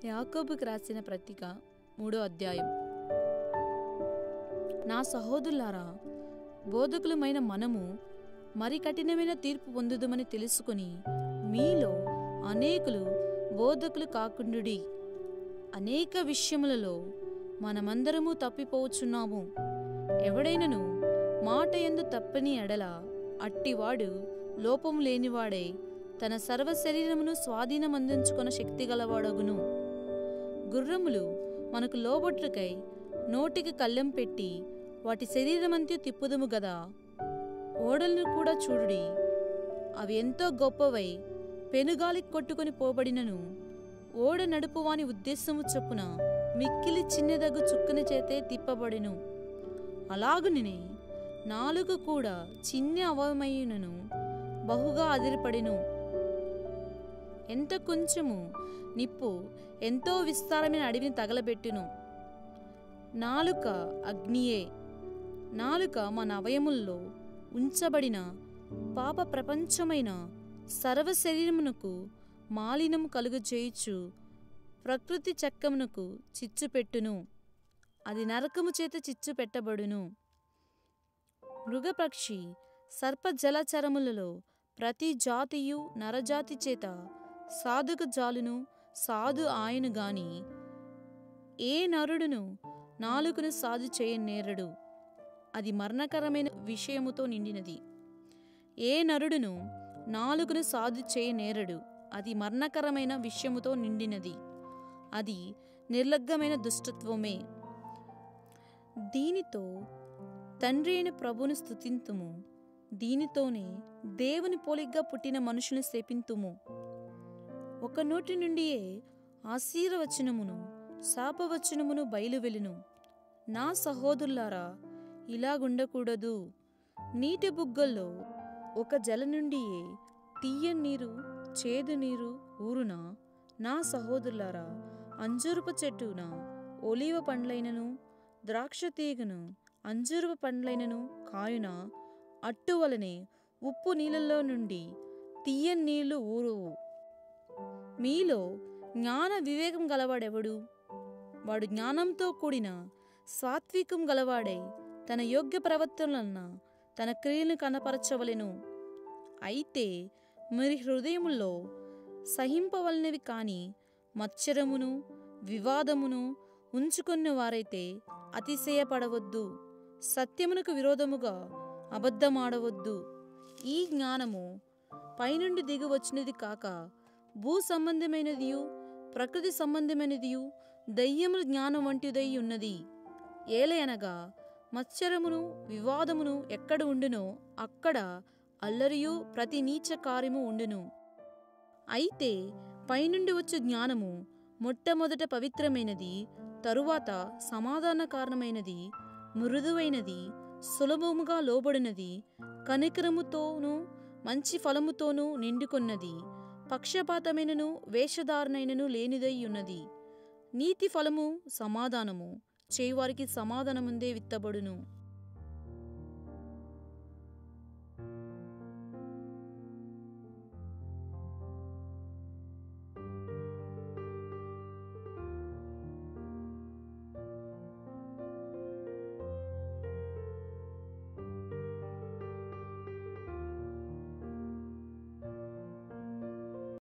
యాకోబుకి రాసిన పత్రిక మూడో అధ్యాయం నా సహోదరులారా బోధకులమైన మనము మరి కఠినమైన తీర్పు పొందుదమని తెలుసుకొని మీలో అనేకులు బోధకులు కాకుండుడి అనేక విషయములలో మనమందరము తప్పిపోవచ్చున్నాము ఎవడైనను మాట ఎందు తప్పని ఎడల అట్టివాడు లోపం లేనివాడై తన సర్వ శరీరమును స్వాధీనమందించుకొన శక్తి గలవాడగును గుర్రములు మనకు లోబొట్లకై నోటికి కళ్ళెం పెట్టి వాటి శరీరమంతా తిప్పుదుము గదా ఓడలను కూడా చూడుడి అవి ఎంతో గొప్పవై పెనుగాలికి కొట్టుకొని పోబడినను ఓడ నడుపువాని ఉద్దేశము చొప్పున మిక్కిలి చిన్నదగు చుక్కన చేతే తిప్పబడిను అలాగునే నాలుగు కూడా చిన్న అవయమయునను బహుగా అదిరిపడిను ఎంత కొంచెము నిప్పు ఎంతో విస్తారమైన అడవిని తగలబెట్టును నాలుక అగ్నియే నాలుక మన అవయముల్లో ఉంచబడిన పాప ప్రపంచమైన సర్వ శరీరమునకు మాలినము కలుగజేయుచు ప్రకృతి చక్కమునకు చిచ్చు పెట్టును అది నరకము చేత చిచ్చు పెట్టబడును మృగపక్షి సర్ప జలచరములలో ప్రతి జాతియు నరజాతి చేత సాధుకు జాలును సాధు ఆయన గాని ఏ నరుడును నాలుకను సాధు చేయనేరడు అది మరణకరమైన విషయముతో నిండినది ఏ నరుడును నాలుకను సాధు చేయనేరడు అది మరణకరమైన విషయముతో నిండినది అది నిర్లగ్గమైన దుష్టత్వమే దీనితో తండ్రి అయిన ప్రభుని స్థుతింతుము దీనితోనే దేవుని పోలిగ్గా పుట్టిన మనుషుని శపింతుము ఒక నోటి నుండియే ఆశీర్వచనమును శాపవచనమును బయలువెలును నా సహోదరులారా ఇలాగుండకూడదు నీటి బుగ్గల్లో ఒక జల నుండియే తీయని నీరు చేదు నీరు ఊరున నా సహోదరులారా అంజూరపు చెట్టున ఒలీవ పండ్లైనను ద్రాక్ష తీగను అంజూరపు పండ్లైనను కాయున అట్టువలనే ఉప్పు నీళ్ళల్లో నుండి తీయని నీళ్లు ఊరువు మీలో జ్ఞాన వివేకం గలవాడెవడు వాడు జ్ఞానంతో కూడిన సాత్వికం గలవాడై తన యోగ్య ప్రవర్తనలన్న తన క్రియలను కనపరచవలెను అయితే మరి హృదయములో సహింపవలనవి కాని మత్సరమును వివాదమును ఉంచుకున్న వారైతే అతిశయపడవద్దు సత్యమునకు విరోధముగా అబద్ధమాడవద్దు ఈ జ్ఞానము పైనుండి దిగి వచ్చినది కాక భూ సంబంధమైనదియు ప్రకృతి సంబంధమైనదియు దయ్యముల జ్ఞానం వంటిదై ఉన్నది ఏలయనగా మత్సరమును వివాదమును ఎక్కడ ఉండునో అక్కడ అల్లరియు ప్రతి నీచ కార్యము ఉండును అయితే పైనుండి వచ్చు జ్ఞానము మొట్టమొదట పవిత్రమైనది తరువాత సమాధాన కారణమైనది మృదువైనది సులభముగా లోబడినది కనికరముతోనూ మంచి ఫలముతోనూ నిండుకొన్నది పక్షపాతమైనను వేషధారణైనను లేనిదై ఉన్నది నీతి ఫలము సమాధానము చేయువారికి సమాధానముందే విత్తబడును